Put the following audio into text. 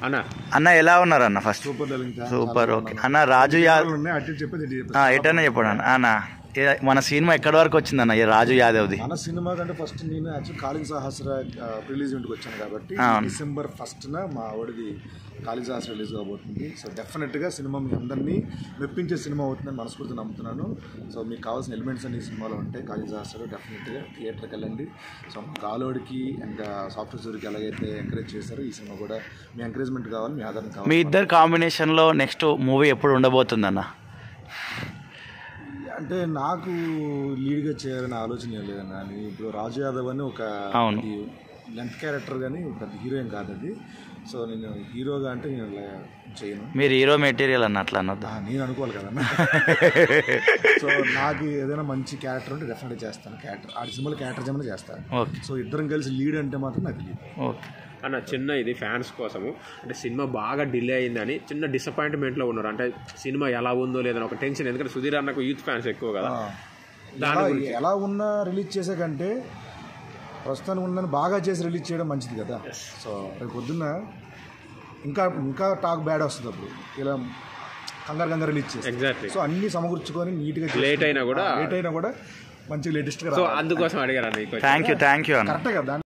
అన్న అన్న ఎలా ఉన్నారు అన్న first super darling super okay అన్న రాజు యాదవ్ ఉన్నాయి అటు ఇటు చెప్పేది ఇటు చెప్పేది. ఆ, ఎటన్నా చెప్పండి అన్న అన్న ఏ- మన సినిమా ఎక్కడి వరకు వచ్చిందన్న ఈ రాజు యాదవ్ది మన సినిమా కంటే ఫస్ట్ నేను యాక్చువల్ కాళింగ్ సహస్ర రిలీజ్ ఇంటికి వచ్చాను కాబట్టి అవును. డిసెంబర్ ఫస్ట్న మా ఆవిడది కాళింగ్ సహస్ర రిలీజ్ కాబోతుంది సో డెఫినెట్గా సినిమా మీ అందరినీ మెప్పించే సినిమా అవుతుందని మనస్ఫూర్తి నమ్ముతున్నాను సో మీకు కావాల్సిన ఎలిమెంట్స్ అన్ని ఈ సినిమాలో ఉంటాయి కాళింగ్ సహస్రలో డెఫినెట్గా థియేటర్కి వెళ్ళండి సో మా కాలోడికి ఇంకా సాఫ్ట్వేర్ సూరికి ఎలాగైతే ఎంకరేజ్ చేశారో ఈ సినిమా కూడా మీ ఎంకరేజ్మెంట్ కావాలి మీ ఆధారం కావాలి మీ ఇద్దరు కాంబినేషన్లో నెక్స్ట్ మూవీ ఎప్పుడు ఉండబోతుందన్న అంటే నాకు లీడ్గా చేయాలనే ఆలోచన ఏం లేదన్న నేను ఇప్పుడు రాజు యాదవ్ అని ఒక అవును. లెంత్ క్యారెక్టర్ కానీ పెద్ద హీరోయిన్ కాదు అది సో నేను హీరోగా అంటే నేను ఇలా చేయను మీరు హీరో మెటీరియల్ అన్న అట్లా అన్నది ఆ, నేను అనుకోవాలి కదన్న సో నాకు ఏదైనా మంచి క్యారెక్టర్ ఉంటే డెఫినెట్గా చేస్తాను క్యారెక్టర్ ఆ సినిమాలో క్యారెక్టర్ చేయమని చేస్తాను ఓకే సో ఇద్దరం కలిసి లీడ్ అంటే మాత్రం నాకు తెలియదు ఓకే అన్న చిన్న ఇది ఫ్యాన్స్ కోసము అంటే సినిమా బాగా డిలే అయిందని చిన్న డిసప్పాయింట్మెంట్లో ఉన్నారు అంటే సినిమా ఎలా ఉందో లేదని ఒక టెన్షన్ ఎందుకంటే సుధీర్ అన్నకు యూత్ ఫ్యాన్స్ ఎక్కువ కదా ఎలా ఎలా ఉన్నా రిలీజ్ చేసే కంటే ప్రస్తుతానికి ఉన్నదని బాగా చేసి రిలీజ్ చేయడం మంచిది కదా సో రేపు పొద్దున్న ఇంకా ఇంకా టాక్ బ్యాడ్ వస్తుంది అప్పుడు ఇలా కంగారు కంగారు రిలీజ్ చేసి ఎగ్జాక్ట్లీ సో అన్ని సమకూర్చుకొని నీట్గా లేట్ అయినా కూడా లేట్ అయినా కూడా మంచిగా లేటెస్ట్గా సో అందుకోసం అడిగారు అన్న ఈ question. Thank you thank you అన్న కరెక్టే కదా